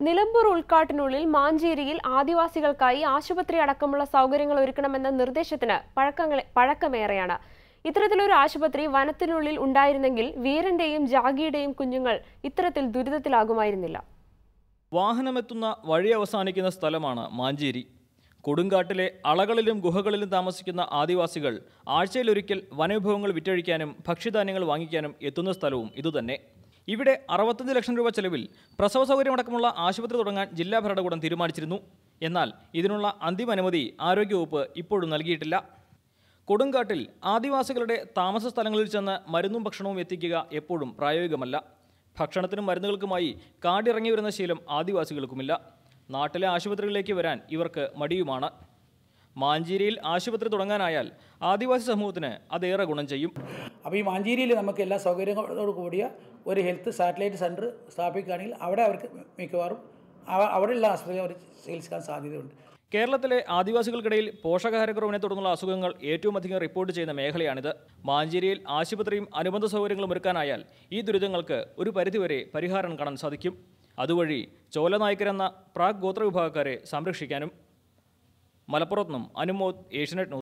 നിലമ്പൂർ ഉൾക്കാട്ടിനുള്ളിൽ മാഞ്ചേരിയിൽ ആദിവാസികൾക്കായി ആശുപത്രി അടക്കമുള്ള സൗകര്യങ്ങൾ ഒരുക്കണമെന്ന നിർദ്ദേശത്തിന് പഴക്കങ്ങളെ പഴക്കമേറെയാണ് ഇത്തരത്തിലൊരു ആശുപത്രി വനത്തിനുള്ളിൽ ഉണ്ടായിരുന്നെങ്കിൽ വീരന്റെയും ജാഗിയുടെയും കുഞ്ഞുങ്ങൾ ഇത്തരത്തിൽ ദുരിതത്തിലാകുമായിരുന്നില്ല വാഹനമെത്തുന്ന വഴി അവസാനിക്കുന്ന സ്ഥലമാണ് മാഞ്ചേരി കൊടുങ്കാട്ടിലെ അളകളിലും ഗുഹകളിലും താമസിക്കുന്ന ആദിവാസികൾ ആഴ്ചയിലൊരിക്കൽ വനവിഭവങ്ങൾ വിറ്റഴിക്കാനും ഭക്ഷ്യധാന്യങ്ങൾ വാങ്ങിക്കാനും എത്തുന്ന സ്ഥലവും ഇതുതന്നെ ഇവിടെ അറുപത്തഞ്ച് ലക്ഷം രൂപ ചെലവിൽ പ്രസവ സൗകര്യമടക്കമുള്ള ആശുപത്രി തുടങ്ങാൻ ജില്ലാ ഭരണകൂടം തീരുമാനിച്ചിരുന്നു എന്നാൽ ഇതിനുള്ള അന്തിമ അനുമതി ആരോഗ്യവകുപ്പ് ഇപ്പോഴും നൽകിയിട്ടില്ല കൊടുങ്കാട്ടിൽ ആദിവാസികളുടെ താമസ സ്ഥലങ്ങളിൽ ചെന്ന് മരുന്നും ഭക്ഷണവും എത്തിക്കുക എപ്പോഴും പ്രായോഗികമല്ല ഭക്ഷണത്തിനും മരുന്നുകൾക്കുമായി കാടിറങ്ങി വരുന്ന ശീലം ആദിവാസികൾക്കുമില്ല നാട്ടിലെ ആശുപത്രികളിലേക്ക് വരാൻ ഇവർക്ക് മടിയുമാണ് മാഞ്ചേരിയിൽ ആശുപത്രി തുടങ്ങാനായാൽ ആദിവാസി സമൂഹത്തിന് അതേറെ ഗുണം ചെയ്യും അപ്പോൾ ഈ മാഞ്ചേരിയിൽ നമുക്ക് എല്ലാ സൗകര്യങ്ങളോട് കൂടിയ ഒരു ഹെൽത്ത് സാറ്റലൈറ്റ് സെൻറ്റർ സ്ഥാപിക്കുകയാണെങ്കിൽ അവിടെ അവർക്ക് മിക്കവാറും അവ- അവിടെയുള്ള ആശുപത്രി അവർ ചികിത്സിക്കാൻ സാധ്യതയുണ്ട് കേരളത്തിലെ ആദിവാസികൾക്കിടയിൽ പോഷകാഹാരക്കുറവിനെ തുടർന്നുള്ള അസുഖങ്ങൾ ഏറ്റവും അധികം റിപ്പോർട്ട് ചെയ്യുന്ന മേഖലയാണിത് മാഞ്ചേരിയിൽ ആശുപത്രിയും അനുബന്ധ സൗകര്യങ്ങളും ഒരുക്കാനായാൽ ഈ ദുരിതങ്ങൾക്ക് ഒരു പരിധിവരെ പരിഹാരം കാണാൻ സാധിക്കും അതുവഴി ചോലനായ്ക്കരെന്ന പ്രാഗ് ഗോത്ര വിഭാഗക്കാരെ സംരക്ഷിക്കാനും മലപ്പുറത്തുനിന്നും അനുമോദ് ഏഷ്യനെറ്റ് ന്യൂസ്